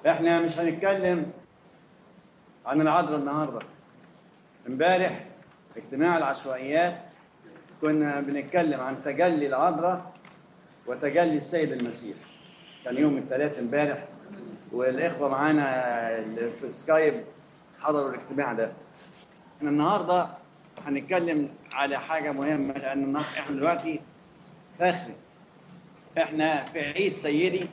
احنا مش هنتكلم عن العذراء النهارده امبارح اجتماع العشوائيات كنا بنتكلم عن تجلي العذراء وتجلي السيد المسيح كان يوم الثلاث امبارح والاخوه معانا اللي في سكايب حضروا الاجتماع ده احنا النهارده هنتكلم على حاجه مهمه لان النهارده احنا دلوقتي فخر احنا في عيد سيدي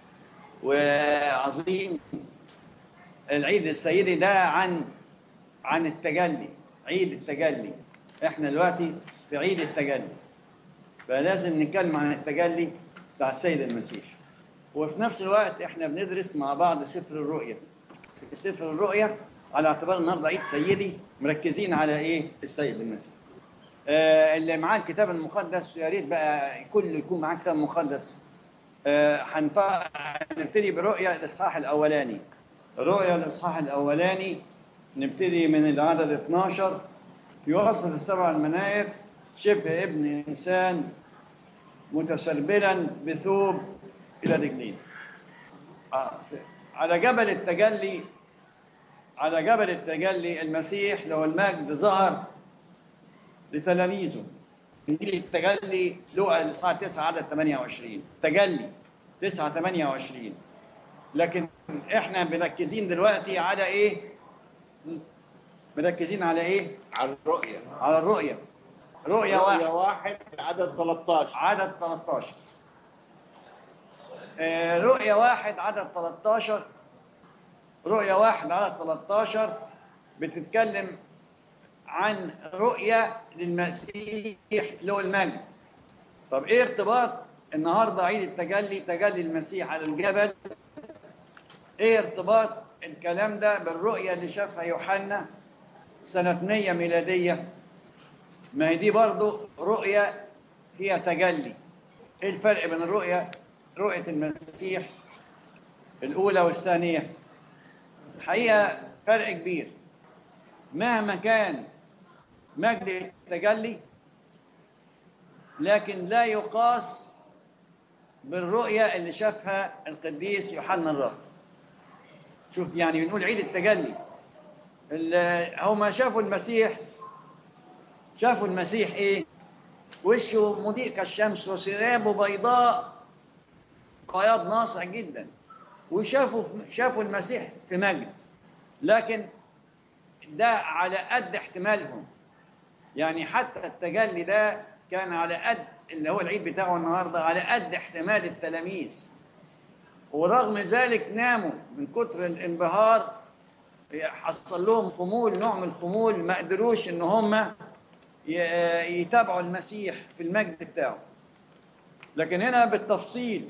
وعظيم العيد السيدي ده عن عن التجلي عيد التجلي احنا دلوقتي في عيد التجلي فلازم نتكلم عن التجلي بتاع السيد المسيح وفي نفس الوقت احنا بندرس مع بعض سفر الرؤيا في سفر الرؤيا على اعتبار النهارده عيد سيدي مركزين على ايه السيد المسيح آه اللي معاه الكتاب المقدس يا ريت بقى كل يكون معاه كتاب مقدس آه هنبتدي برؤيا الاصحاح الاولاني رؤيا الاصحاح الاولاني نبتدي من العدد 12 يوصل السبع المناير شبه ابن انسان متسربلا بثوب الى رجلين آه على جبل التجلي على جبل التجلي المسيح له المجد ظهر لتلاميذه انجيل التجلي لقى الاصحاح 9 عدد 28 تجلي 9 28 لكن احنا مركزين دلوقتي على ايه؟ مركزين على ايه؟ على الرؤية على الرؤية رؤية رؤية واحد واحد عدد 13 عدد 13 آه، رؤية واحد عدد 13 رؤية واحد عدد 13 بتتكلم عن رؤية للمسيح له المجد طب ايه ارتباط النهارده عيد التجلي تجلي المسيح على الجبل ايه ارتباط الكلام ده بالرؤية اللي شافها يوحنا سنة 100 ميلادية ما هي دي برضو رؤية فيها تجلي ايه الفرق بين الرؤية رؤية المسيح الأولى والثانية الحقيقة فرق كبير مهما كان مجد التجلي لكن لا يقاس بالرؤية اللي شافها القديس يوحنا الراهب شوف يعني بنقول عيد التجلي ال- هما شافوا المسيح شافوا المسيح ايه وشه مضيء كالشمس وثيابه بيضاء بياض ناصع جدا وشافوا شافوا المسيح في مجد لكن ده على قد احتمالهم يعني حتى التجلي ده كان على قد اللي هو العيد بتاعه النهارده على قد احتمال التلاميذ ورغم ذلك ناموا من كتر الانبهار حصل لهم خمول نوع من الخمول ما قدروش ان هم ي- يتابعوا المسيح في المجد بتاعه لكن هنا بالتفصيل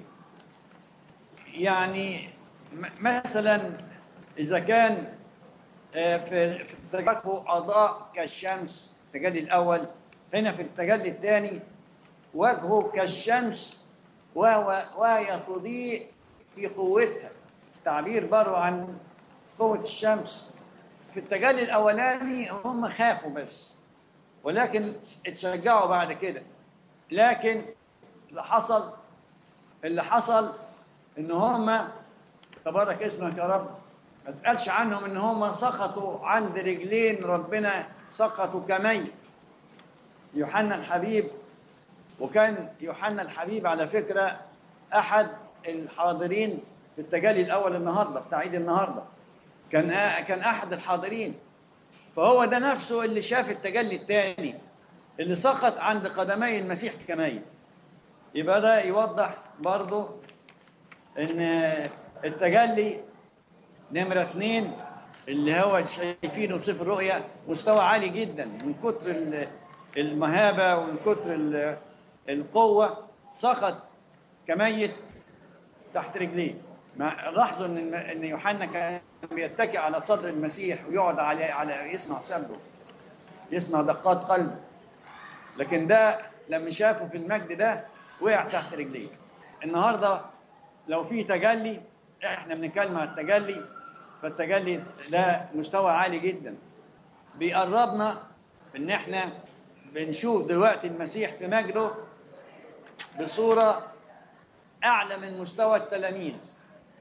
يعني م- مثلا اذا كان آه، في في تجليه اضاء كالشمس التجلي الاول هنا في التجلي الثاني وجهه كالشمس وهو وهي تضيء في قوتها تعبير برضه عن قوة الشمس في التجلي الأولاني هم خافوا بس ولكن اتشجعوا بعد كده لكن اللي حصل اللي حصل ان هم تبارك اسمك يا رب ما تقالش عنهم ان هم سقطوا عند رجلين ربنا سقطوا كميت يوحنا الحبيب وكان يوحنا الحبيب على فكرة أحد الحاضرين في التجلي الأول النهاردة بتاع عيد النهاردة كان كان أحد الحاضرين فهو ده نفسه اللي شاف التجلي الثاني اللي سقط عند قدمي المسيح كميت يبقى ده يوضح برضه ان التجلي نمرة اثنين اللي هو شايفينه في سفر الرؤيا مستوى عالي جدا من كتر ال- المهابة ومن كتر ال- القوة سقط كميت تحت رجليه مع- لاحظوا ان ان يوحنا كان بيتكئ على صدر المسيح ويقعد على على يسمع سبه يسمع دقات قلبه لكن ده لما شافه في المجد ده وقع تحت رجليه النهارده لو في تجلي احنا بنتكلم عن التجلي فالتجلي ده مستوى عالي جدا بيقربنا ان احنا بنشوف دلوقتي المسيح في مجده بصوره اعلى من مستوى التلاميذ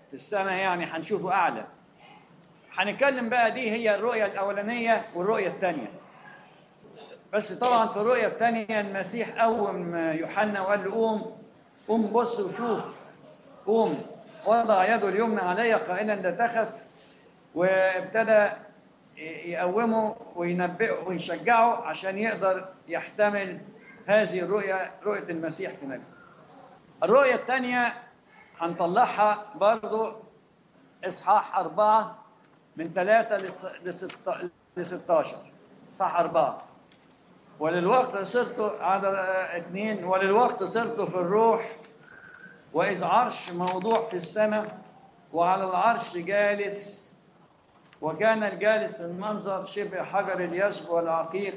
في السماء يعني هنشوفه اعلى هنتكلم بقى دي هي الرؤيه الاولانيه والرؤيه الثانيه بس طبعا في الرؤيه الثانيه المسيح قوم يوحنا وقال له قوم قوم بص وشوف قوم وضع يده اليمنى علي قائلا لا تخف وابتدى يقومه وينبئه ويشجعه عشان يقدر يحتمل هذه الرؤية رؤية المسيح في نجم الرؤية الثانية هنطلعها برضو إصحاح أربعة من ثلاثة ل 16 صح أربعة وللوقت صرت على اثنين وللوقت صرت في الروح وإذ عرش موضوع في السماء وعلى العرش جالس وكان الجالس في المنظر شبه حجر اليسب والعقيق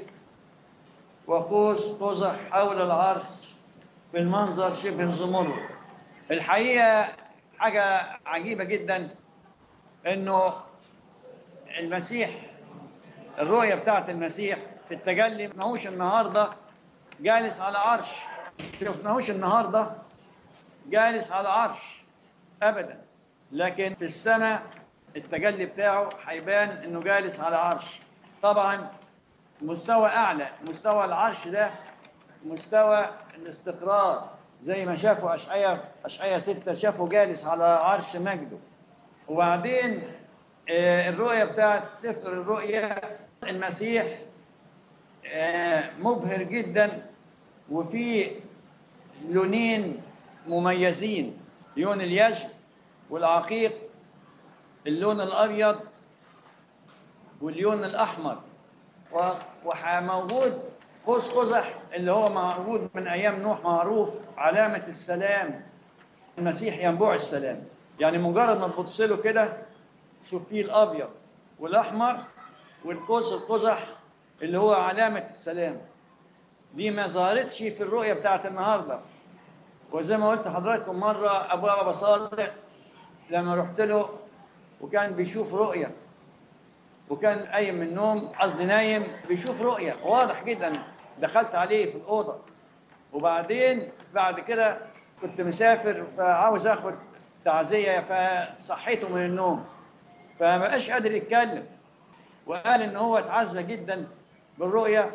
وقوس قزح حول العرش في المنظر شبه الزمرد الحقيقة حاجة عجيبة جدا انه المسيح الرؤية بتاعت المسيح في التجلي ماهوش النهاردة جالس على عرش شفناهوش النهاردة جالس على عرش أبدا لكن في السماء التجلي بتاعه هيبان انه جالس على عرش طبعا مستوى اعلى مستوى العرش ده مستوى الاستقرار زي ما شافوا اشعياء اشعياء ستة شافوا جالس على عرش مجده وبعدين آه، الرؤية بتاعت سفر الرؤيا المسيح آه، مبهر جدا وفي لونين مميزين لون اليشب والعقيق اللون الابيض واللون الاحمر و- وموجود قوس قزح اللي هو موجود من ايام نوح معروف علامه السلام المسيح ينبوع السلام يعني مجرد ما تبص له كده شوف فيه الابيض والاحمر والقوس القزح اللي هو علامه السلام دي ما ظهرتش في الرؤيه بتاعت النهارده وزي ما قلت لحضراتكم مره ابو ابا صادق لما رحت له وكان بيشوف رؤيه وكان قايم من النوم قصدي نايم بيشوف رؤيه واضح جدا دخلت عليه في الاوضه وبعدين بعد كده كنت مسافر فعاوز اخد تعزيه فصحيته من النوم فما بقاش قادر يتكلم وقال ان هو اتعزى جدا بالرؤيه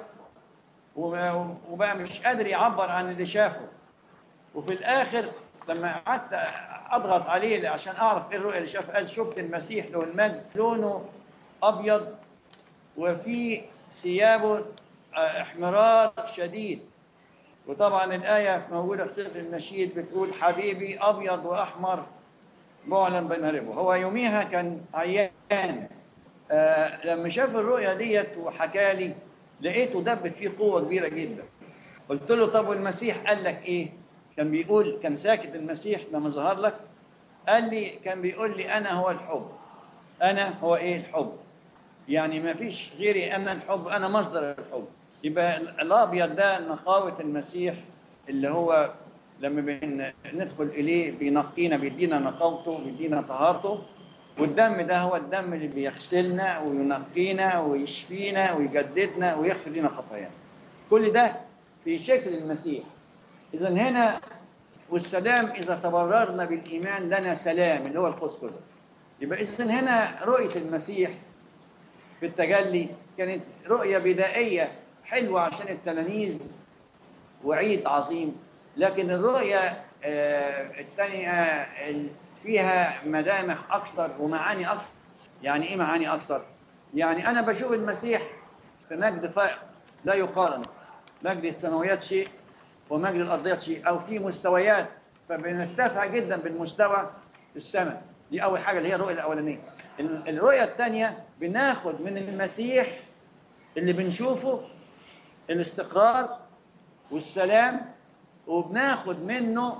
وب- وبقى مش قادر يعبر عن اللي شافه وفي الاخر لما قعدت اضغط عليه عشان اعرف ايه الرؤيه اللي شافها قال شفت المسيح له المجد لونه ابيض وفي ثيابه آه، احمرار شديد وطبعا الايه موجوده في سفر النشيد بتقول حبيبي ابيض واحمر معلن بين هربه هو يوميها كان عيان آه لما شاف الرؤيا ديت وحكى لي لقيته دبت فيه قوه كبيره جدا قلت له طب والمسيح قال لك ايه كان بيقول كان ساكت المسيح لما ظهر لك قال لي كان بيقول لي انا هو الحب انا هو ايه الحب يعني ما فيش غيري انا الحب انا مصدر الحب يبقى الابيض ده نقاوه المسيح اللي هو لما بن- ندخل اليه بينقينا بيدينا نقاوته بيدينا طهارته والدم ده هو الدم اللي بيغسلنا وينقينا ويشفينا ويجددنا ويغفر لنا خطايانا كل ده في شكل المسيح اذا هنا والسلام اذا تبررنا بالايمان لنا سلام اللي هو القدس كله يبقى اذا هنا رؤيه المسيح في التجلي كانت رؤيه بدائيه حلوه عشان التلاميذ وعيد عظيم لكن الرؤيه آه، الثانيه ال- فيها ملامح اكثر ومعاني اكثر يعني ايه معاني اكثر يعني انا بشوف المسيح في مجد فائق لا يقارن مجد السماويات شيء ومجد الارضيات شيء او في مستويات فبنرتفع جدا بالمستوى السماء دي اول حاجه اللي هي الرؤيه الاولانيه ال- الرؤيه الثانيه بناخد من المسيح اللي بنشوفه الاستقرار والسلام وبناخد منه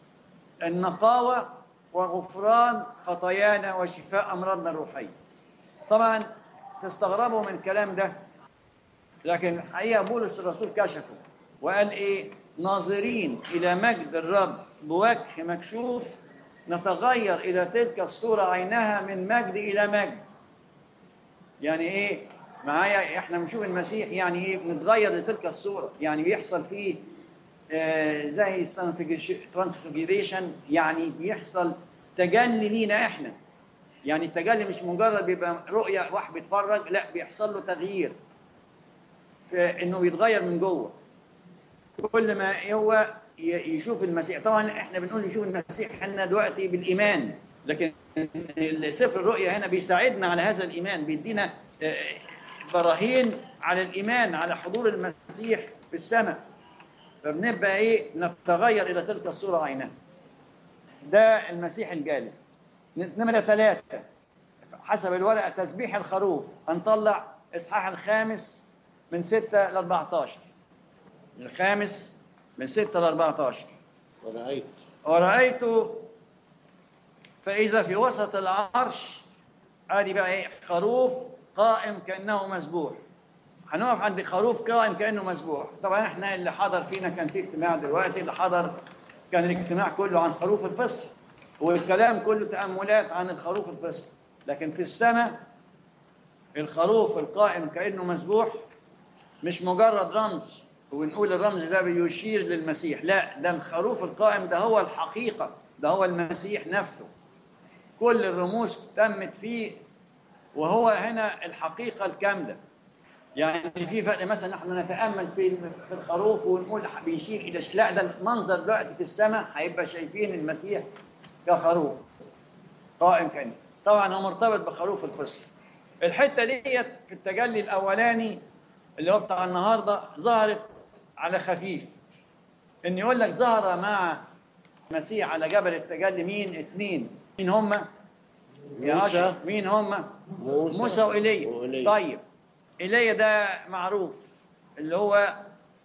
النقاوة وغفران خطايانا وشفاء أمراضنا الروحية طبعا تستغربوا من الكلام ده لكن حقيقة بولس الرسول كشفه وقال إيه ناظرين إلى مجد الرب بوجه مكشوف نتغير إلى تلك الصورة عينها من مجد إلى مجد يعني ايه معايا احنا بنشوف المسيح يعني ايه بنتغير لتلك الصوره يعني بيحصل فيه آه زي ترانسفيجريشن يعني بيحصل تجلي لينا احنا يعني التجلي مش مجرد بيبقى رؤيه واحد بيتفرج لا بيحصل له تغيير في انه يتغير من جوه كل ما هو ي- يشوف المسيح طبعا احنا بنقول يشوف المسيح احنا دلوقتي بالايمان لكن سفر الرؤيا هنا بيساعدنا على هذا الايمان بيدينا آه، براهين على الايمان على حضور المسيح في السماء فبنبقى ايه نتغير الى تلك الصوره عينها ده المسيح الجالس نمرة ثلاثة حسب الورقة تسبيح الخروف هنطلع إصحاح الخامس من 6 ل 14 الخامس من 6 ل 14 ورأيت ورأيت فإذا في وسط العرش ادي بقى ايه خروف قائم كأنه مسبوح هنقف عند خروف قائم كأنه مسبوح طبعا احنا اللي حضر فينا كان في اجتماع دلوقتي اللي حضر كان الاجتماع كله عن خروف الفصح والكلام كله تأملات عن الخروف الفصح لكن في السماء الخروف القائم كأنه مسبوح مش مجرد رمز ونقول الرمز ده بيشير للمسيح لا ده الخروف القائم ده هو الحقيقة ده هو المسيح نفسه كل الرموز تمت فيه وهو هنا الحقيقة الكاملة يعني في فرق مثلا نحن نتامل في في الخروف ونقول بيشير الى ش- لا ده المنظر دلوقتي في السماء هيبقى شايفين المسيح كخروف قائم كان طبعا هو مرتبط بخروف الفصل الحته ديت في التجلي الاولاني اللي هو بتاع النهارده ظهرت على خفيف ان يقول لك ظهر مع المسيح على جبل التجلي مين اثنين مين هم يا موسى. أشرف مين هم موسى موسى وإيليا وإيليا. طيب إيليا ده معروف اللي هو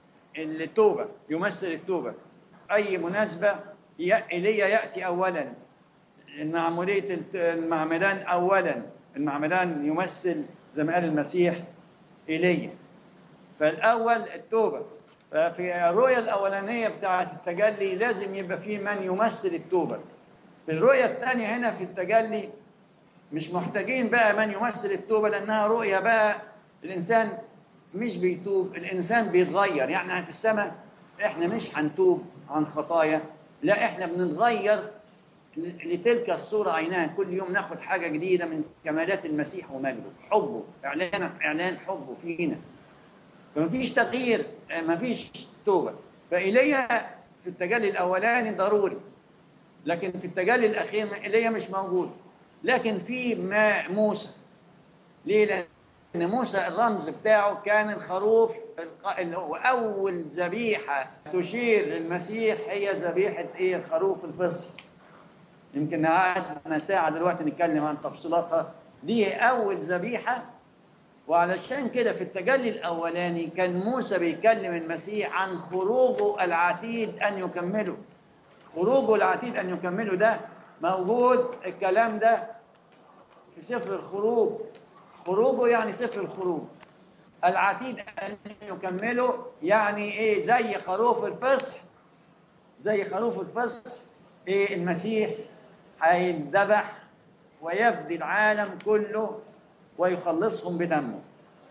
التوبة يمثل التوبة أي مناسبة ي- إيليا يأتي أولا المعمودية الت- المعمدان أولا المعمدان يمثل زي ما قال المسيح إيليا فالأول التوبة ففي الرؤية الأولانية بتاعة التجلي لازم يبقى فيه من يمثل التوبة في الرؤية الثانية هنا في التجلي مش محتاجين بقى من يمثل التوبة لأنها رؤية بقى الإنسان مش بيتوب الإنسان بيتغير يعني في السماء إحنا مش هنتوب عن خطايا لا إحنا بنتغير لتلك الصورة عينها كل يوم ناخد حاجة جديدة من كمالات المسيح ومجده حبه إعلان إعلان حبه فينا فمفيش تغيير آه، مفيش توبة فإيليا في التجلي الأولاني ضروري لكن في التجلي الأخير إيليا مش موجود لكن في ما موسى ليه؟ لأن موسى الرمز بتاعه كان الخروف الق- اللي هو أول ذبيحة تشير للمسيح هي ذبيحة إيه الخروف الفصح يمكن قعدنا ساعة دلوقتي نتكلم عن تفصيلاتها دي أول ذبيحة وعلشان كده في التجلي الأولاني كان موسى بيكلم المسيح عن خروجه العتيد أن يكمله خروجه العتيد أن يكمله ده موجود الكلام ده في سفر الخروج خروجه يعني سفر الخروج العتيد أن يكمله يعني إيه زي خروف الفصح زي خروف الفصح إيه المسيح هيتذبح ويفدي العالم كله ويخلصهم بدمه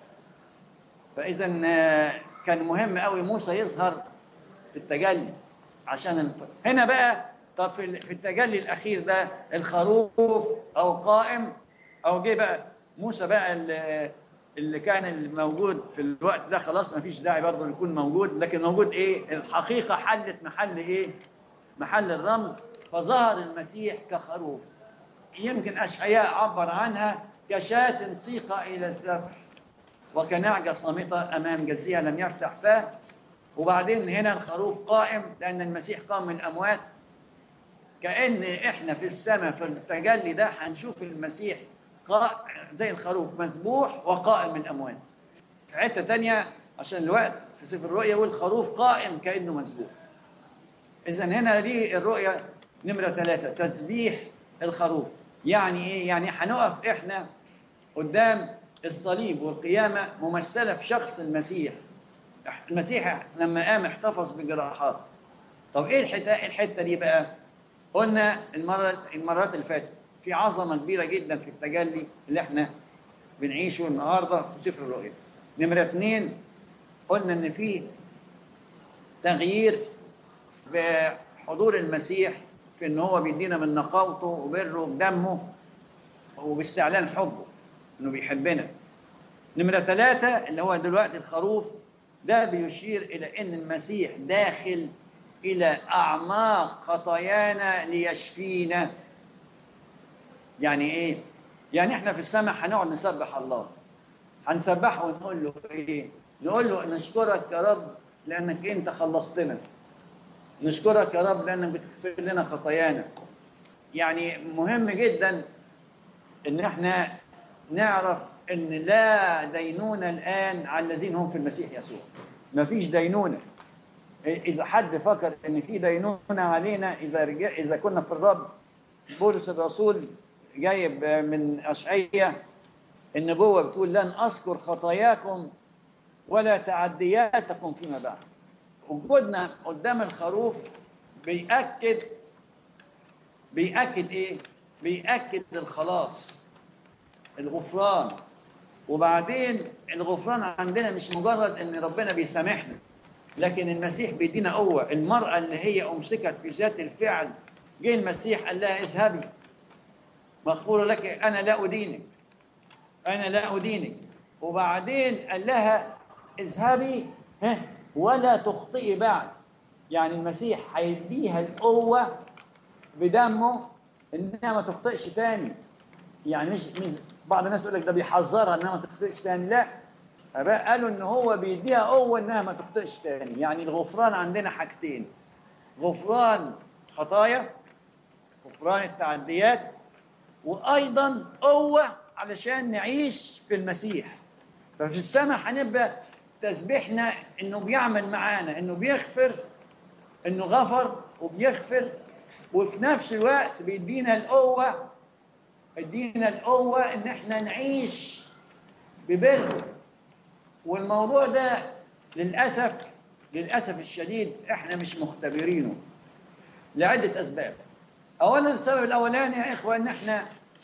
فإذا آه، كان مهم قوي موسى يظهر في التجلي عشان الف... هنا بقى طب في ال- في التجلي الأخير ده الخروف أو قائم أو جه بقى موسى بقى اللي, اللي كان الموجود في الوقت ده خلاص ما فيش داعي برضه يكون موجود لكن موجود إيه الحقيقة حلت محل إيه محل الرمز فظهر المسيح كخروف يمكن أشعياء عبر عنها كشاة سيق إلى الذبح وكنعجة صامتة أمام جزيها لم يفتح فاه وبعدين هنا الخروف قائم لأن المسيح قام من الأموات كأن إحنا في السماء في التجلي ده هنشوف المسيح قا... زي الخروف مسبوح وقائم من الأموات في حتة تانية عشان الوقت في سفر الرؤيا يقول الخروف قائم كأنه مسبوح إذا هنا دي الرؤية نمرة ثلاثة تسبيح الخروف يعني إيه؟ يعني هنقف إحنا قدام الصليب والقيامة ممثلة في شخص المسيح المسيح لما قام احتفظ بجراحات طب إيه الحتة, الحتة دي بقى؟ قلنا المرة المرات اللي فاتت في عظمة كبيرة جدا في التجلي اللي احنا بنعيشه النهاردة في سفر الرؤيا نمرة اثنين قلنا إن في تغيير بحضور المسيح في ان هو بيدينا من نقاوته وبره بدمه وباستعلان حبه انه بيحبنا نمرة ثلاثة اللي هو دلوقتي الخروف ده بيشير إلى أن المسيح داخل إلى أعماق خطايانا ليشفينا يعني إيه؟ يعني إحنا في السماء هنقعد نسبح الله هنسبحه ونقول له إيه؟ نقول له نشكرك يا رب لأنك أنت خلصتنا نشكرك يا رب لأنك بتغفر لنا خطايانا يعني مهم جدا إن إحنا نعرف ان لا دينونة الآن على الذين هم في المسيح يسوع ما فيش دينونة إذا حد فكر ان في دينونة علينا إذا رجع إذا كنا في الرب بولس الرسول جايب من أشعية النبوة بتقول لن أذكر خطاياكم ولا تعدياتكم فيما بعد وجودنا قدام الخروف بيأكد بيأكد إيه؟ بيأكد الخلاص الغفران وبعدين الغفران عندنا مش مجرد ان ربنا بيسامحنا لكن المسيح بيدينا قوه المراه اللي هي امسكت في ذات الفعل جه المسيح قال لها اذهبي مغفور لك انا لا ادينك انا لا ادينك وبعدين قال لها اذهبي ها ولا تخطئي بعد يعني المسيح هيديها القوه بدمه انها ما تخطئش تاني يعني مش, مش بعض الناس يقول لك ده بيحذرها انها ما تخطئش تاني لا اباء قالوا ان هو بيديها قوه انها ما تخطئش تاني يعني الغفران عندنا حاجتين غفران خطايا غفران التعديات وايضا قوه علشان نعيش في المسيح ففي السماء هنبقى تسبيحنا انه بيعمل معانا انه بيغفر انه غفر وبيغفر وفي نفس الوقت بيدينا القوه ادينا القوة ان احنا نعيش ببر والموضوع ده للأسف للأسف الشديد احنا مش مختبرينه لعدة أسباب أولا السبب الأولاني يا إخوة إن احنا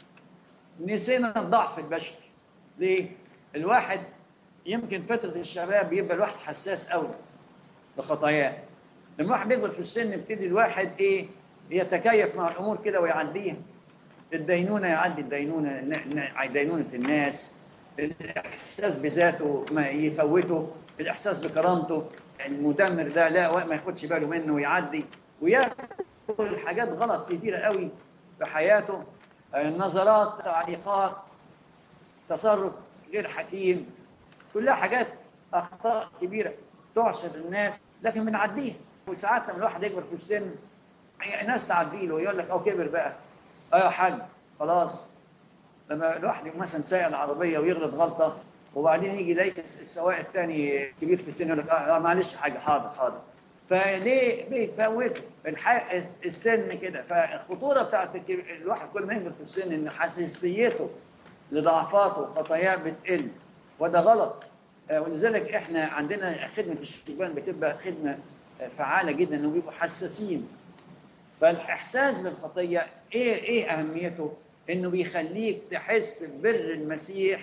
نسينا الضعف البشري ليه؟ الواحد يمكن فترة الشباب يبقى الواحد حساس قوي لخطاياه لما الواحد بيكبر في السن يبتدي الواحد ايه يتكيف مع الامور كده ويعديها الدينونه يعدي الدينونه دينونه الناس الاحساس بذاته ما يفوته الاحساس بكرامته المدمر ده لا ما ياخدش باله منه ويعدي وياكل حاجات غلط كتيره قوي في حياته النظرات تعليقات تصرف غير حكيم كلها حاجات اخطاء كبيره تعصر الناس لكن بنعديها وساعات لما الواحد يكبر في السن الناس تعدي له يقول لك او كبر بقى اه يا حاج خلاص لما الواحد مثلا سايق العربيه ويغلط غلطه وبعدين يجي يلاقي السواق الثاني كبير في السن يقول لك اه معلش حاجه حاضر حاضر فليه بيفوت السن كده فالخطوره بتاعت الواحد كل ما يكبر في السن ان حساسيته لضعفاته وخطاياه بتقل وده غلط ولذلك احنا عندنا خدمه الشبان بتبقى خدمه فعاله جدا انه بيبقوا حساسين فالاحساس بالخطيه ايه ايه اهميته انه بيخليك تحس ببر المسيح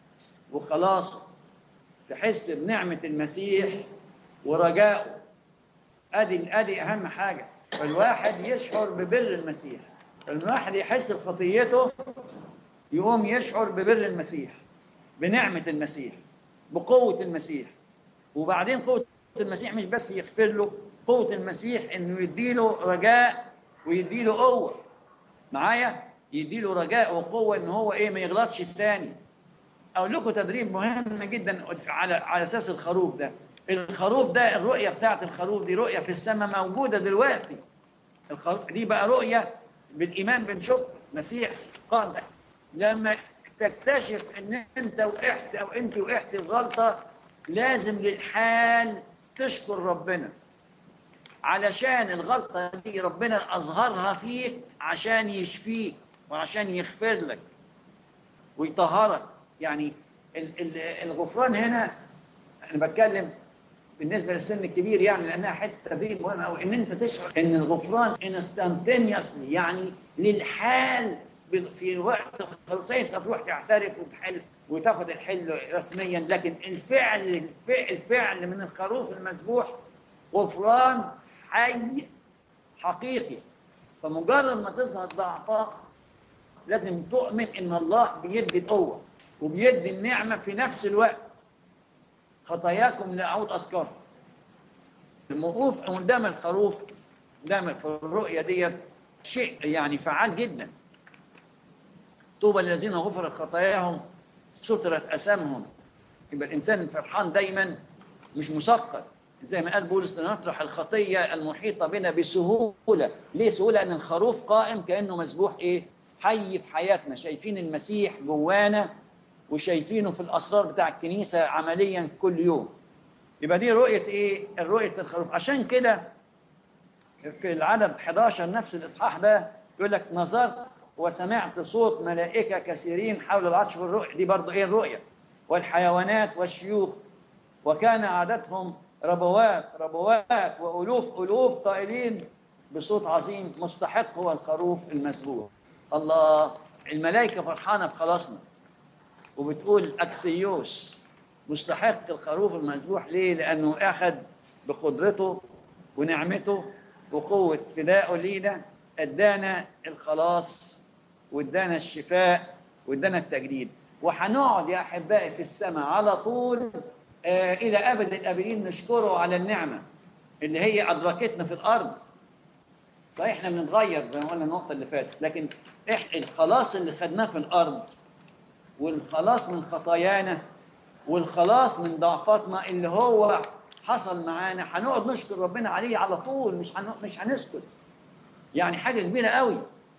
وخلاص تحس بنعمه المسيح ورجائه ادي ادي اهم حاجه فالواحد يشعر ببر المسيح الواحد يحس بخطيته يقوم يشعر ببر المسيح بنعمه المسيح بقوه المسيح وبعدين قوه المسيح مش بس يغفر له قوه المسيح انه يديله رجاء ويديله قوه معايا يديله رجاء وقوه ان هو ايه ما يغلطش الثاني اقول لكم تدريب مهم جدا على على اساس الخروف ده الخروف ده الرؤيه بتاعت الخروف دي رؤيه في السماء موجوده دلوقتي الخروف دي بقى رؤيه بالايمان بنشوف مسيح قال لما تكتشف ان انت وقعت او انت وقعت الغلطه لازم للحال تشكر ربنا علشان الغلطة دي ربنا أظهرها فيك عشان يشفيك وعشان يغفر لك ويطهرك يعني الغفران هنا أنا بتكلم بالنسبة للسن الكبير يعني لأنها حتة تدريب مهمة أو إن أنت تشعر إن الغفران انستنتينيوسلي يعني للحال في وقت خلصين أنت تروح تعترف وتحل وتاخد الحل رسميا لكن الفعل الفعل من الخروف المذبوح غفران حي حقيقي فمجرد ما تظهر ضعفات لازم تؤمن ان الله بيدي القوه وبيدي النعمه في نفس الوقت خطاياكم لا اعود اذكرها الوقوف قدام الخروف قدام في الرؤيه ديت شيء يعني فعال جدا طوبى الذين غفرت خطاياهم سترت اثامهم يبقى الانسان فرحان دايما مش مثقل زي ما قال بولس لنطرح الخطيه المحيطه بنا بسهوله ليه سهوله ان الخروف قائم كانه مسبوح ايه حي في حياتنا شايفين المسيح جوانا وشايفينه في الاسرار بتاع الكنيسه عمليا كل يوم يبقى دي رؤيه ايه الرؤيه الخروف عشان كده في العدد 11 نفس الاصحاح ده يقول لك نظرت وسمعت صوت ملائكه كثيرين حول العرش في الرؤيا دي برضه ايه الرؤيه والحيوانات والشيوخ وكان عددهم ربوات ربوات والوف الوف قائلين بصوت عظيم مستحق هو الخروف المسبوح الله الملائكه فرحانه بخلاصنا وبتقول اكسيوس مستحق الخروف المذبوح ليه؟ لانه اخذ بقدرته ونعمته وقوه فدائه لينا ادانا الخلاص وادانا الشفاء وادانا التجديد وهنقعد يا احبائي في السماء على طول آه الى ابد الابدين نشكره على النعمه اللي هي ادركتنا في الارض صحيح احنا بنتغير زي ما قلنا النقطه اللي فاتت لكن إح الخلاص اللي خدناه في الارض والخلاص من خطايانا والخلاص من ضعفاتنا اللي هو حصل معانا هنقعد نشكر ربنا عليه على طول مش هن... مش هنسكت يعني حاجه كبيره قوي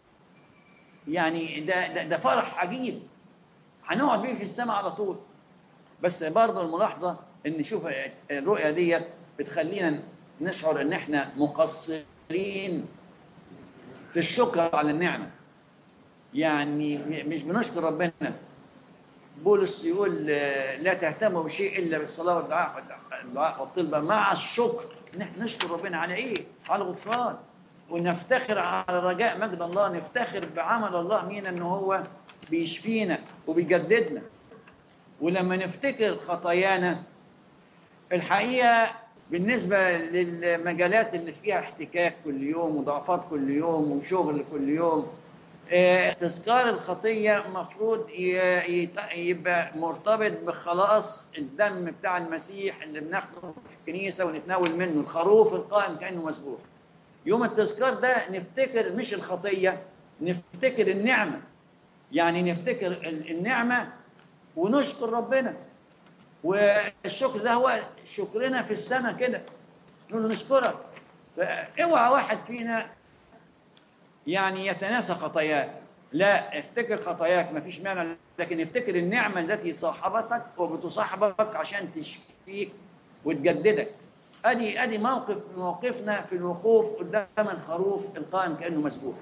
يعني ده ده, ده فرح عجيب هنقعد بيه في السماء على طول بس برضه الملاحظه ان شوف الرؤيه ديت بتخلينا نشعر ان احنا مقصرين في الشكر على النعمه يعني مش بنشكر ربنا بولس يقول لا تهتموا بشيء الا بالصلاه والدعاء والدعاء والطلبه مع الشكر ان احنا نشكر ربنا على ايه؟ على الغفران ونفتخر على رجاء مجد الله نفتخر بعمل الله مين ان هو بيشفينا وبيجددنا ولما نفتكر خطايانا الحقيقه بالنسبه للمجالات اللي فيها احتكاك كل يوم وضعفات كل يوم وشغل كل يوم اه تذكار الخطيه المفروض يبقى مرتبط بخلاص الدم بتاع المسيح اللي بناخده في الكنيسه ونتناول منه الخروف القائم كانه مسبوح يوم التذكار ده نفتكر مش الخطيه نفتكر النعمه يعني نفتكر النعمه ونشكر ربنا والشكر ده هو شكرنا في السماء كده نقول له نشكرك اوعى واحد فينا يعني يتناسى خطاياه لا افتكر خطاياك ما فيش مانع لكن افتكر النعمة التي صاحبتك وبتصاحبك عشان تشفيك وتجددك ادي ادي موقف موقفنا في الوقوف قدام الخروف القائم كانه مسبوح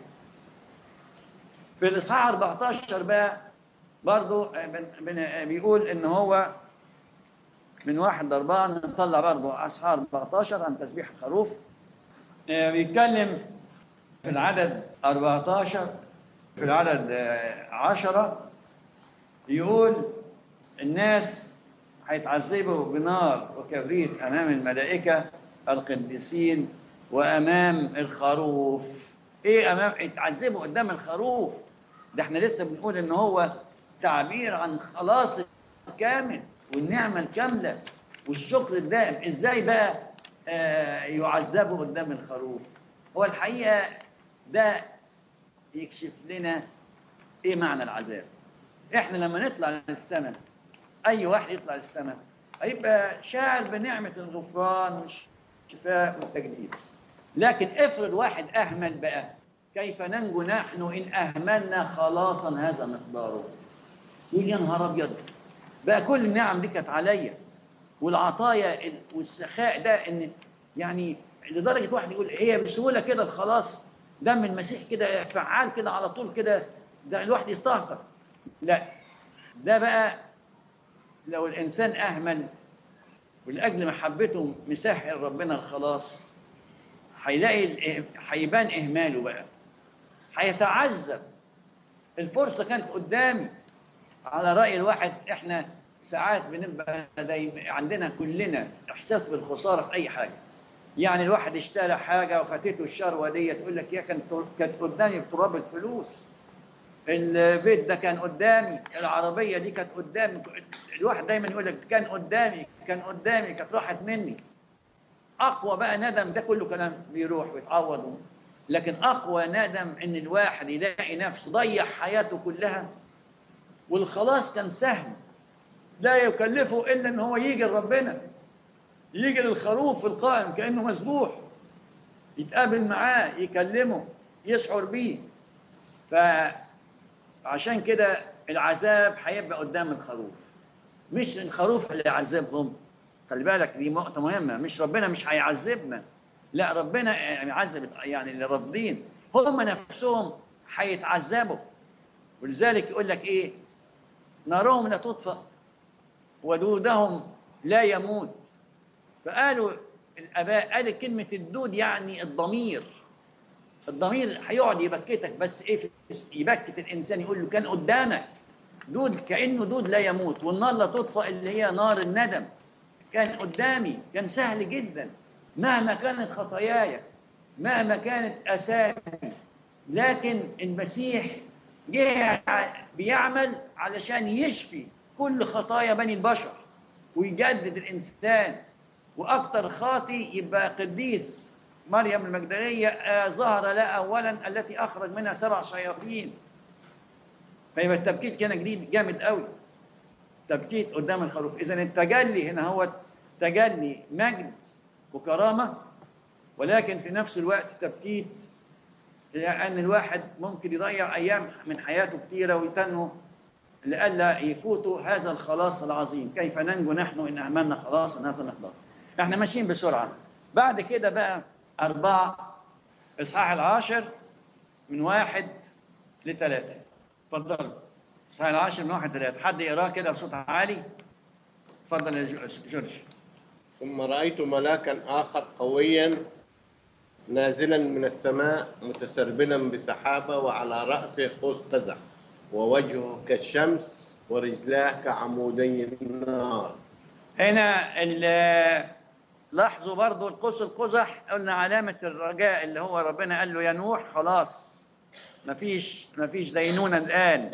في الاصحاح 14 بقى برضه بيقول ان هو من واحد ضربان نطلع برضه اصحاح 14 عن تسبيح الخروف بيتكلم في العدد 14 في العدد 10 يقول الناس هيتعذبوا بنار وكبريت امام الملائكه القديسين وامام الخروف ايه امام يتعذبوا قدام الخروف ده احنا لسه بنقول ان هو تعبير عن خلاص الكامل والنعمه الكامله والشكر الدائم ازاي بقى آه يعذبوا قدام الخروف هو الحقيقه ده يكشف لنا ايه معنى العذاب احنا لما نطلع للسماء اي واحد يطلع للسماء هيبقى شاعر بنعمه الغفران والشفاء والتجديد لكن افرض واحد اهمل بقى كيف ننجو نحن ان اهملنا خلاصا هذا مقداره يقول يا نهار ابيض بقى كل النعم دي كانت عليا والعطايا والسخاء ده ان يعني لدرجه واحد يقول هي بسهوله كده الخلاص دم المسيح كده فعال كده على طول كده ده الواحد يستهتر لا ده بقى لو الانسان اهمل ولاجل محبته مسهل ربنا الخلاص هيلاقي هيبان اهماله بقى هيتعذب الفرصه كانت قدامي على راي الواحد احنا ساعات بنبقى عندنا كلنا احساس بالخساره في اي حاجه يعني الواحد اشترى حاجه وفاتته الشروه دي تقول لك يا كانت كانت قدامي بتراب الفلوس البيت ده كان قدامي العربيه دي كانت قدامي الواحد دايما يقول لك كان قدامي كان قدامي كانت راحت مني اقوى بقى ندم ده كله كلام بيروح ويتعوض لكن اقوى ندم ان الواحد يلاقي نفسه ضيع حياته كلها والخلاص كان سهل لا يكلفه الا ان هو يجي لربنا يجي للخروف القائم كانه مسبوح يتقابل معاه يكلمه يشعر بيه فعشان كده العذاب هيبقى قدام الخروف مش الخروف اللي يعذبهم خلي بالك دي نقطة مهمة مش ربنا مش هيعذبنا لا ربنا يعذب يعني اللي راضين هم نفسهم هيتعذبوا ولذلك يقول لك ايه نارهم لا تطفأ ودودهم لا يموت فقالوا الاباء قال كلمة الدود يعني الضمير الضمير هيقعد يبكتك بس ايه يبكت الانسان يقول له كان قدامك دود كانه دود لا يموت والنار لا تطفأ اللي هي نار الندم كان قدامي كان سهل جدا مهما كانت خطاياي مهما كانت اسامي لكن المسيح جه بيعمل علشان يشفي كل خطايا بني البشر ويجدد الانسان واكثر خاطي يبقى قديس مريم المجدليه آه ظهر لها اولا التي اخرج منها سبع شياطين فيبقى التبكيت كان جديد جامد قوي تبكيت قدام الخروف اذا التجلي هنا هو تجلي مجد وكرامه ولكن في نفس الوقت تبكيت لان الواحد ممكن يضيع ايام من حياته كثيره ويتنه لئلا يفوتوا هذا الخلاص العظيم كيف ننجو نحن ان اهملنا خلاص هذا المقدار احنا ماشيين بسرعه بعد كده بقى أربعة إصحاح العاشر من واحد لثلاثة اتفضل إصحاح العاشر من واحد لثلاثة حد يقراه كده بصوت عالي اتفضل يا جورج ثم رأيت ملاكا آخر قويا نازلا من السماء متسربلا بسحابة وعلى رأسه قوس قزح ووجهه كالشمس ورجلاه كعمودي النار هنا لاحظوا برضو القوس القزح قلنا علامة الرجاء اللي هو ربنا قال له يا نوح خلاص مفيش مفيش دينونة الآن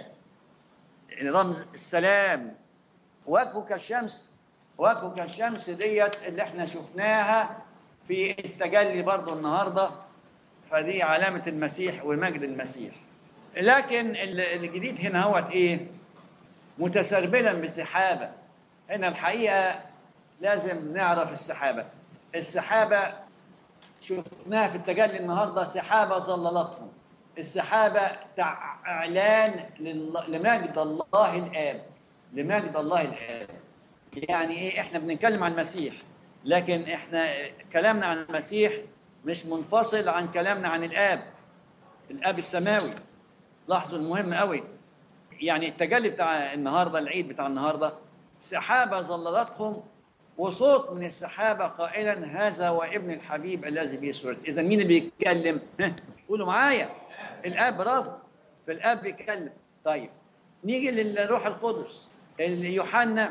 رمز السلام وجهه كالشمس وجهه كالشمس ديت اللي احنا شفناها في التجلي برضو النهاردة فدي علامة المسيح ومجد المسيح لكن الجديد هنا هو ايه متسربلا بسحابة هنا الحقيقة لازم نعرف السحابة السحابة شفناها في التجلي النهاردة سحابة ظللتهم السحابة إعلان لمجد الله الآب لمجد الله الآب يعني إيه إحنا بنتكلم عن المسيح لكن إحنا كلامنا عن المسيح مش منفصل عن كلامنا عن الآب الآب السماوي لاحظوا المهم قوي يعني التجلي بتاع النهارده العيد بتاع النهارده سحابة ظللتهم وصوت من السحابة قائلا هذا وابن الحبيب الذي به سررت إذا مين اللي بيتكلم؟ قولوا معايا الآب برافو فالآب بيتكلم طيب نيجي للروح القدس اللي يوحنا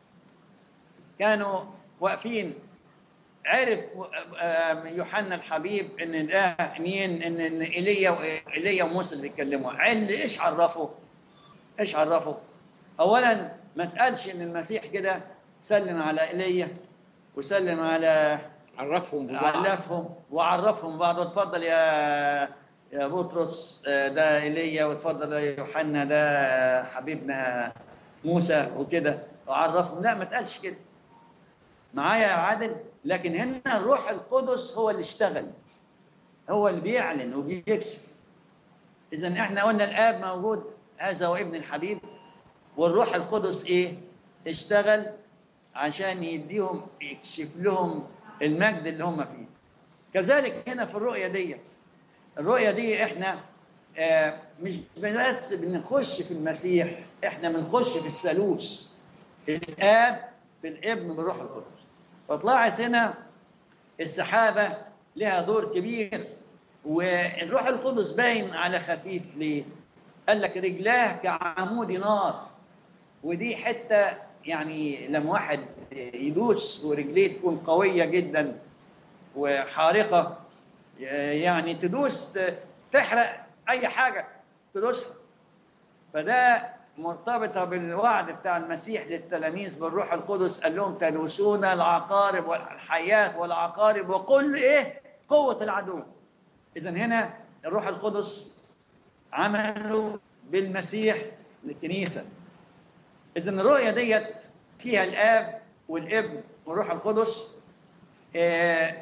كانوا واقفين عرف يوحنا الحبيب ان ده مين ان ان ايليا ايليا وموسى اللي بيتكلموا عل ايش عرفه؟ ايش عرفه؟ اولا ما تقالش ان المسيح كده سلم على ايليا وسلم على عرفهم ببعض علفهم وعرفهم بعض اتفضل يا يا بطرس ده ايليا واتفضل يا يوحنا ده حبيبنا موسى وكده وعرفهم لا ما تقالش كده معايا يا عادل لكن هنا الروح القدس هو اللي اشتغل هو اللي بيعلن وبيكشف اذا احنا قلنا الاب موجود هذا هو ابن الحبيب والروح القدس ايه اشتغل عشان يديهم يكشف لهم المجد اللي هم فيه كذلك هنا في الرؤية دي الرؤية دي احنا آه مش بس بنخش في المسيح احنا بنخش في الثالوث الاب بالابن بالروح القدس فطلعت هنا السحابة لها دور كبير والروح القدس باين على خفيف ليه؟ قال لك رجلاه كعمود نار ودي حتة يعني لما واحد يدوس ورجليه تكون قوية جدا وحارقه يعني تدوس تحرق اي حاجه تدوسها فده مرتبطه بالوعد بتاع المسيح للتلاميذ بالروح القدس قال لهم تدوسون العقارب والحيات والعقارب وكل ايه قوه العدو اذا هنا الروح القدس عمله بالمسيح للكنيسه اذا الرؤيه ديت فيها الاب والابن والروح القدس آه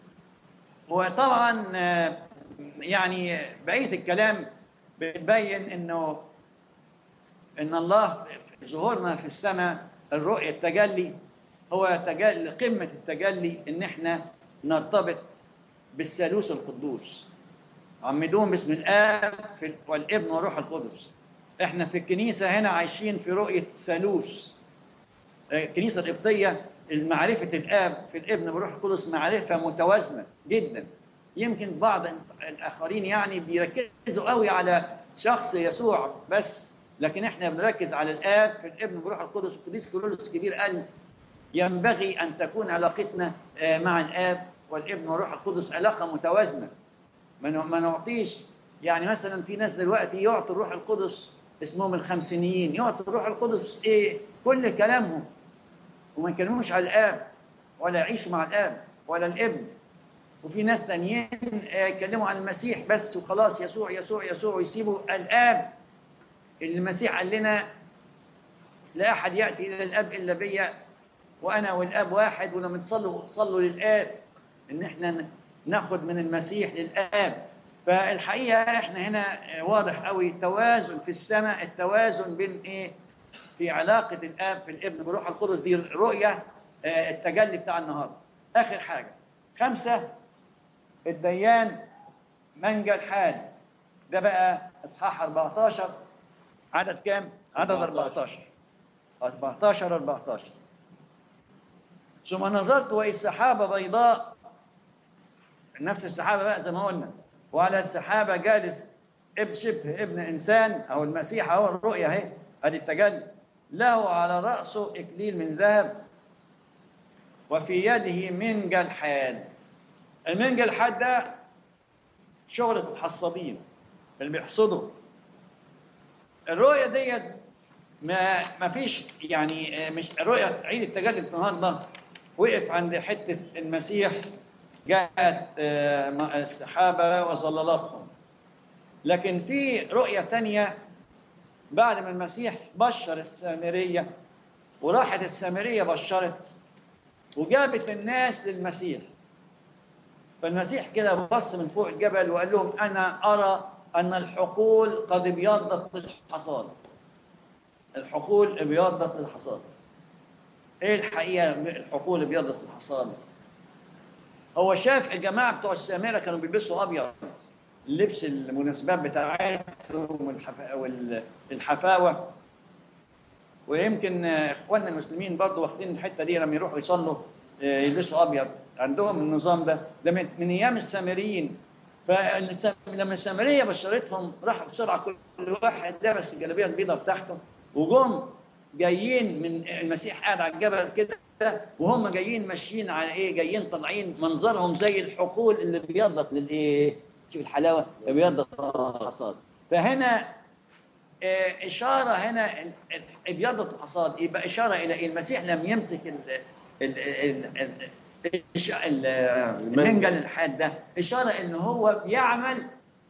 وطبعا آه يعني بقيه الكلام بتبين انه ان الله ظهورنا في السماء الرؤيه التجلي هو تجلي قمه التجلي ان احنا نرتبط بالثالوث القدوس عمدوهم باسم الاب والابن والروح القدس احنا في الكنيسه هنا عايشين في رؤيه الثالوث الكنيسه القبطيه المعرفه الاب في الابن والروح القدس معرفه متوازنه جدا يمكن بعض الاخرين يعني بيركزوا قوي على شخص يسوع بس لكن احنا بنركز على الاب في الابن والروح القدس القديس كيرلس الكبير قال ينبغي ان تكون علاقتنا مع الاب والابن والروح القدس علاقه متوازنه ما نعطيش يعني مثلا في ناس دلوقتي يعطوا الروح القدس اسمهم الخمسينيين يعطوا الروح القدس ايه كل كلامهم وما يكلموش على الاب ولا يعيشوا مع الاب ولا الابن وفي ناس تانيين يتكلموا عن المسيح بس وخلاص يسوع يسوع يسوع ويسيبوا الاب اللي المسيح قال لنا لا احد ياتي الى الاب الا بيا وانا والاب واحد ولما تصلوا صلوا للاب ان احنا ناخد من المسيح للاب فالحقيقه احنا هنا واضح قوي التوازن في السماء التوازن بين ايه في علاقه الاب في الابن بروح القدس دي رؤيه التجلي بتاع النهارده اخر حاجه خمسه الديان منجى الحاد ده بقى اصحاح 14 عدد كام؟ عدد 14 14 14 ثم نظرت واذ سحابه بيضاء نفس السحابه بقى زي ما قلنا وعلى السحابه جالس ابن شبه ابن انسان او المسيح اهو الرؤيا اهي ادي التجلي له على راسه اكليل من ذهب وفي يده منجل حاد المنجل الحاد ده شغلة الحصادين اللي بيحصدوا الرؤية ديت ما ما فيش يعني مش رؤية عيد التجلي النهارده وقف عند حتة المسيح جاءت السحابة وظللتهم لكن في رؤية تانية بعد ما المسيح بشر السامرية وراحت السامرية بشرت وجابت الناس للمسيح فالمسيح كده بص من فوق الجبل وقال لهم انا ارى ان الحقول قد ابيضت للحصاد الحقول ابيضت للحصاد ايه الحقيقه الحقول ابيضت للحصاد هو شاف الجماعه بتوع السامره كانوا بيلبسوا ابيض اللبس المناسبات بتاعتهم والحفاوه ويمكن اخواننا المسلمين برضه واخدين الحته دي لما يروحوا يصلوا يلبسوا ابيض عندهم النظام ده ده من, من ايام السامريين فلما السامريه بشرتهم راحوا بسرعه كل واحد لابس الجلابيه البيضاء بتاعته وجم جايين من المسيح قاعد على الجبل كده وهم جايين ماشيين على ايه جايين طالعين منظرهم زي الحقول اللي بيضت للايه شوف الحلاوه بيضت الحصاد فهنا اه اشاره هنا ابيضت الحصاد يبقى اشاره الى ايه المسيح لم يمسك ال ال ال ال المنجل الحاد ده اشاره ان هو بيعمل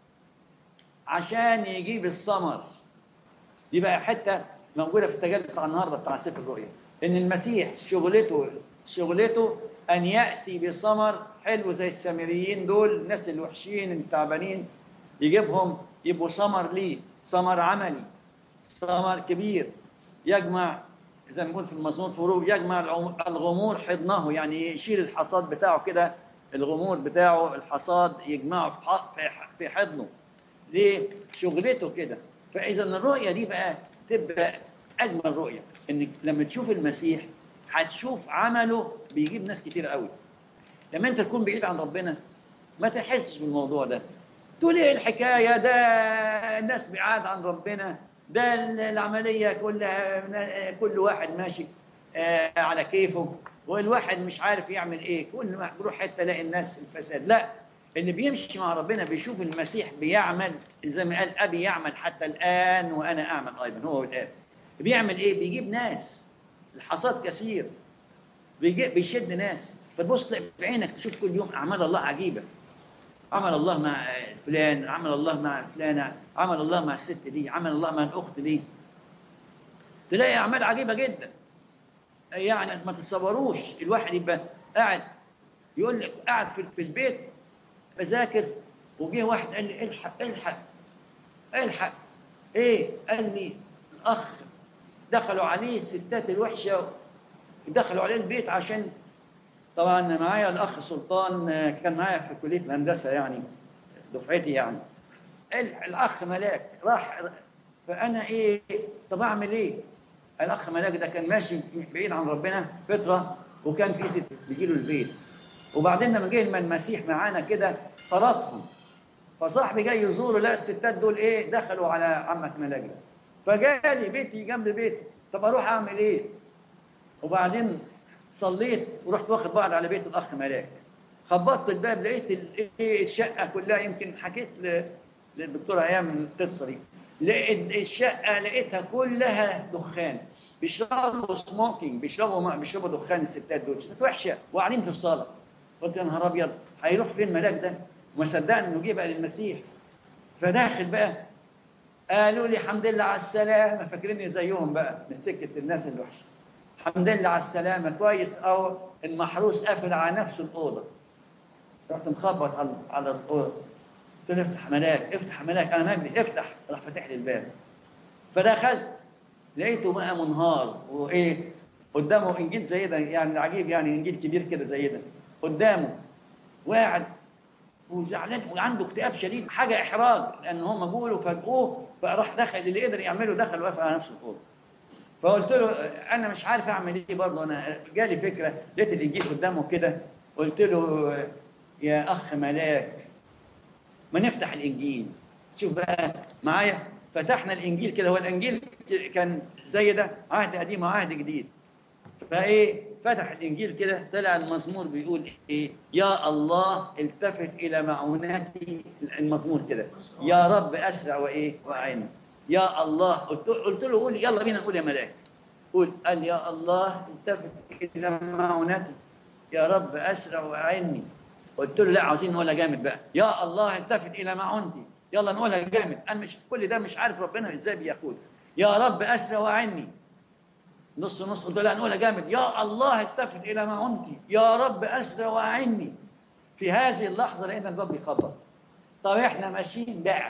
عشان يجيب الثمر دي بقى حته موجوده في التجلي بتاع النهارده بتاع سفر الرؤيا ان المسيح شغلته شغلته ان ياتي بثمر حلو زي السامريين دول الناس الوحشين التعبانين يجيبهم يبقوا ثمر ليه ثمر عملي ثمر كبير يجمع زي ما نقول في المزمور فروج يجمع الغمور حضنه يعني يشيل الحصاد بتاعه كده الغمور بتاعه الحصاد يجمعه في حضنه ليه؟ شغلته كده فاذا الرؤيه دي بقى تبقى اجمل رؤيه انك لما تشوف المسيح هتشوف عمله بيجيب ناس كتير قوي لما انت تكون بعيد عن ربنا ما تحسش بالموضوع ده تقول ايه الحكايه ده الناس بعاد عن ربنا ده العمليه كلها كل واحد ماشي على كيفه والواحد مش عارف يعمل ايه كل ما يروح حته يلاقي الناس الفساد لا اللي بيمشي مع ربنا بيشوف المسيح بيعمل زي ما قال ابي يعمل حتى الان وانا اعمل ايضا هو والاب بيعمل ايه بيجيب ناس الحصاد كثير بيجي بيشد ناس فتبص تلاقي بعينك تشوف كل يوم اعمال الله عجيبه عمل الله مع فلان عمل الله مع فلانه عمل الله مع الست دي عمل الله مع الاخت دي تلاقي اعمال عجيبه جدا يعني ما تتصوروش الواحد يبقى قاعد يقول لك قاعد في في البيت بذاكر وجه واحد قال لي الحق الحق الحق ايه قال لي الاخ دخلوا عليه الستات الوحشه دخلوا عليه البيت عشان طبعا معايا الاخ سلطان كان معايا في كليه الهندسه يعني دفعتي يعني الاخ ملاك راح فانا ايه طب اعمل ايه الاخ ملاك ده كان ماشي بعيد عن ربنا فتره وكان في ست بيجي له البيت وبعدين لما جه المسيح معانا كده طردهم فصاحبي جاي يزوره لقى الستات دول ايه دخلوا على عمك ملاك ده فجالي بيتي جنب بيتي طب اروح اعمل ايه وبعدين صليت ورحت واخد بعض على بيت الاخ ملاك خبطت الباب لقيت ايه الشقه كلها يمكن حكيت للدكتوره ايام القصه دي لقيت الشقه لقيتها كلها دخان بيشربوا سموكينج بيشربوا بيشربوا دخان الستات دول ستات وحشه وقاعدين في الصاله قلت يا نهار ابيض هيروح فين ملاك ده وما صدقني انه جه بقى للمسيح فداخل بقى قالوا لي الحمد لله على السلامه فاكريني زيهم بقى من سكه الناس الوحشه الحمد لله على السلامه كويس او المحروس قافل على نفسه الاوضه رحت مخبط على على الاوضه قلت له افتح ملاك افتح ملاك انا مجدي افتح راح فتح لي الباب فدخلت لقيته بقى منهار وايه قدامه انجيل زي ده يعني العجيب يعني انجيل كبير كده زي ده قدامه وقاعد وزعلان وعنده اكتئاب شديد حاجه احراج لان هم جولوا فاجئوه فراح دخل اللي قدر يعمله دخل وقف على نفس الاوضه فقلت له انا مش عارف اعمل ايه برضه انا جالي فكره لقيت الانجيل قدامه كده قلت له يا اخ ملاك ما نفتح الانجيل شوف بقى معايا فتحنا الانجيل كده هو الانجيل كان زي ده عهد قديم وعهد جديد فايه فتح الانجيل كده طلع المزمور بيقول ايه يا الله التفت الى معوناتي المزمور كده يا رب اسرع وايه واعن يا الله قلت, قلت له قول يلا بينا نقول يا ملاك قول قال يا الله التفت الى معوناتي يا رب اسرع واعني قلت له لا عاوزين نقولها جامد بقى يا الله التفت الى معونتي يلا نقولها جامد انا مش كل ده مش عارف ربنا ازاي بيقول يا رب اسرع واعني نص نص قلت له لا نقولها جامد يا الله التفت الى معونتي يا رب اسرع واعني في هذه اللحظه لقينا الباب بيخبط طب احنا ماشيين بقى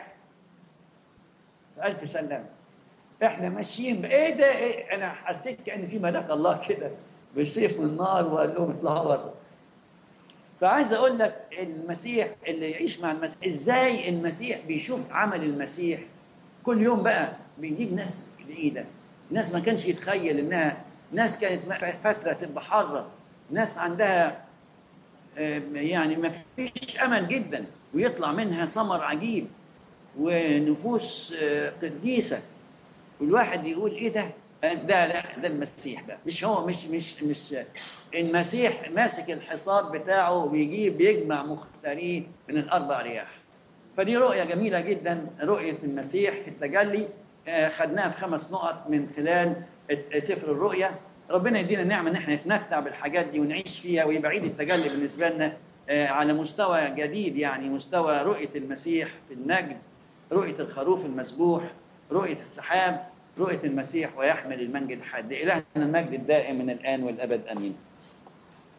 ألف سلام احنا ماشيين بقى. ايه ده إيه؟ انا حسيت كان في ملاك الله كده بسيف من النار وقال لهم اطلعوا بره فعايز اقول لك المسيح اللي يعيش مع المسيح ازاي المسيح بيشوف عمل المسيح كل يوم بقى بيجيب ناس جديده ناس ما كانش يتخيل انها ناس كانت فتره تبقى حاره ناس عندها يعني ما فيش امل جدا ويطلع منها ثمر عجيب ونفوس قديسه والواحد يقول ايه ده ده لا ده المسيح ده مش هو مش مش مش المسيح ماسك الحصاد بتاعه وبيجيب بيجمع مختارين من الاربع رياح فدي رؤيه جميله جدا رؤيه المسيح في التجلي خدناها في خمس نقط من خلال سفر الرؤيا ربنا يدينا النعمه ان احنا نتمتع بالحاجات دي ونعيش فيها ويبقى عيد التجلي بالنسبه لنا على مستوى جديد يعني مستوى رؤيه المسيح في النجم رؤيه الخروف المسبوح رؤيه السحاب رؤيه المسيح ويحمل المنجد حد الهنا المجد الدائم من الان والابد امين